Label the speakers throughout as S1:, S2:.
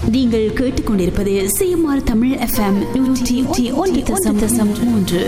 S1: நீங்கள் கேட்டுக்கொண்டிருப்பது CMR Tamil FM நூற்றி ஒன்று தசம் தசம் மூன்று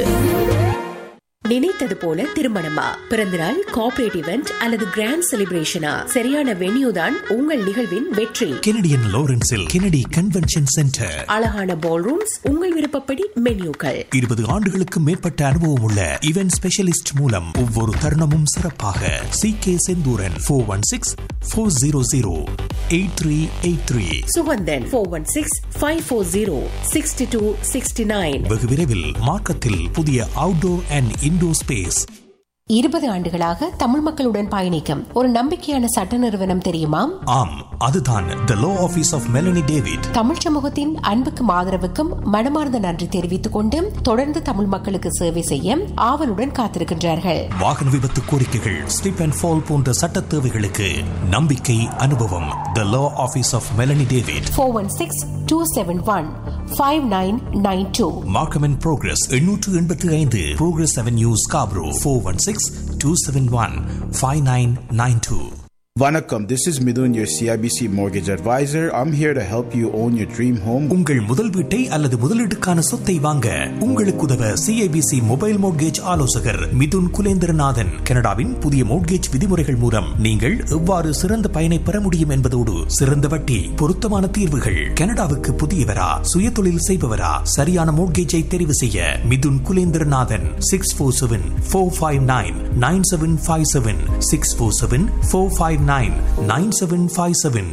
S2: நினைத்தது போல திருமணமா பிறந்தநாள் கார்ப்பரேட் இவெண்ட் அல்லது கிராண்ட் செலிப்ரேஷனா சரியான வென்யூ தான் உங்கள் நிகழ்வின் வெற்றி
S3: கெனடியன் லாரன்ஸில் கெனடி கன்வென்ஷன் சென்டர்
S2: அழகான பால் ரூம்ஸ் உங்கள் விருப்பப்படி மென்யூக்கள்
S3: இருபது ஆண்டுகளுக்கு மேற்பட்ட அனுபவம் உள்ள இவென்ட் ஸ்பெஷலிஸ்ட் மூலம் ஒவ்வொரு தருணமும் சிறப்பாக C K Senthuran four one six four zero zero eight three eight three
S2: Suganthan four one six five four zero sixty two sixty nine
S3: வெகு விரைவில் மார்க்கத்தில் புதிய அவுட்டோர் அண்ட் இன்டோர் ஸ்பேஸ்
S2: இருபது ஆண்டுகளாக தமிழ் மக்களுடன் பயணிக்கும் ஒரு நம்பிக்கையான சட்ட நிறுவனம் தெரியுமா
S3: ஆம் அதுதான் the law office of Melanie David
S2: Tamil சமூகத்தின் அன்புக்கும் ஆதரவுக்கும் மனமார்ந்த நன்றி தெரிவித்துக் கொண்டு தொடர்ந்து தமிழ் மக்களுக்கு சேவை செய்ய ஆவலுடன் காத்திருக்கின்றார்கள்
S3: வாகன விபத்து கோரிக்கைகள் ஸ்லிப் அண்ட் ஃபால் போன்ற சட்ட தேவைகளுக்கு நம்பிக்கை அனுபவம் the law office of Melanie David
S2: four one six two seven one five nine nine two
S3: Markham and Progress எண்ணூற்று எண்பத்தி ஐந்து Progress Avenue Scarborough four one six two seven one five nine nine two
S4: Vanakkam, this is Midun, your CIBC mortgage advisor. I'm here to help you own your dream home.
S3: உங்கள் முதல் வீட்டை அல்லது முதலீட்டுக்கான சொத்தை வாங்க உங்களுக்கு உதவ சிஐபிசி மொபைல் மோட்கேஜ் ஆலோசகர் மிதுன் குலேந்திரநாதன் கனடாவின் புதிய மோட்கேஜ் விதிமுறைகள் மூலம் நீங்கள் எவ்வாறு சிறந்த பயனை பெற முடியும் என்பதோடு சிறந்த வட்டி பொருத்தமான தீர்வுகள் கனடாவுக்கு புதியவரா சுய தொழில் செய்பவரா சரியான மோட்கேஜை தெரிவு செய்ய Mithun Kulendranathan six four seven four five nine nine seven five seven six four seven four five nine nine seven five seven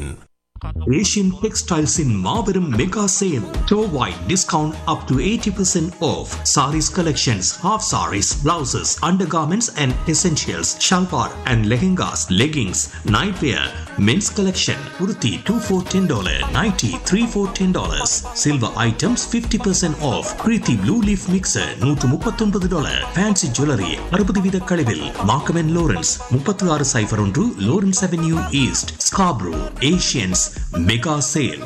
S3: Asian டெக்ஸ்டைல்ஸின் மாபெரும் மெகா சேல் டோவாய் discount up to eighty percent off saris collections half saris blouses under garments and essentials shalwar and lehengas leggings night wear men's collection உடுத்தி two four ten dollar nighty three four ten dollars silver items fifty percent of Preethi blue leaf mixer நூற்று முப்பத்தொன்பது dollar fancy jewellery அறுபது வீத கழிவில் மார்க்கமென் Lawrence முப்பத்தி ஆறு cipher ஒன்று Lawrence Avenue East Scarborough Asians mega sale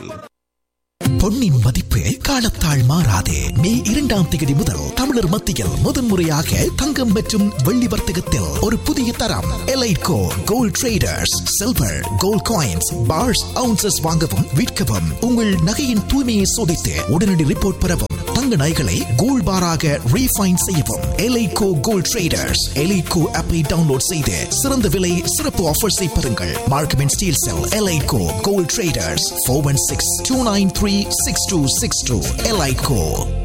S5: பொன்னின் மதிப்பு காலத்தால் மாறாதே மே இரண்டாம் தேதி முதல் தமிழர் மத்தியில் முதன்முறையாக தங்கம் மற்றும் வெள்ளி வர்த்தகத்தில் ஒரு புதிய தரம் எலைட்கோ gold traders silver gold coins bars ounces வாங்கவும் விற்கவும் உங்கள் நகையின் தூய்மையை சோதித்து உடனடி ரிப்போர்ட் பெறவும் தங்க நகைகளை கோல்ட் பாராக ரீஃபைன் செய்யவும் எலைட்கோ கோல்ட் ட்ரேடர்ஸ் எலைட்கோ ஆப்பை டவுன்லோட் செய்து சிறந்த விலை சிறப்பு ஆஃபர்ஸை பெறுங்கள் மார்க்கமெண்ட் ஸ்டீல் செல் எலைட்கோ gold traders four one six two nine three six two six two எலைட்கோ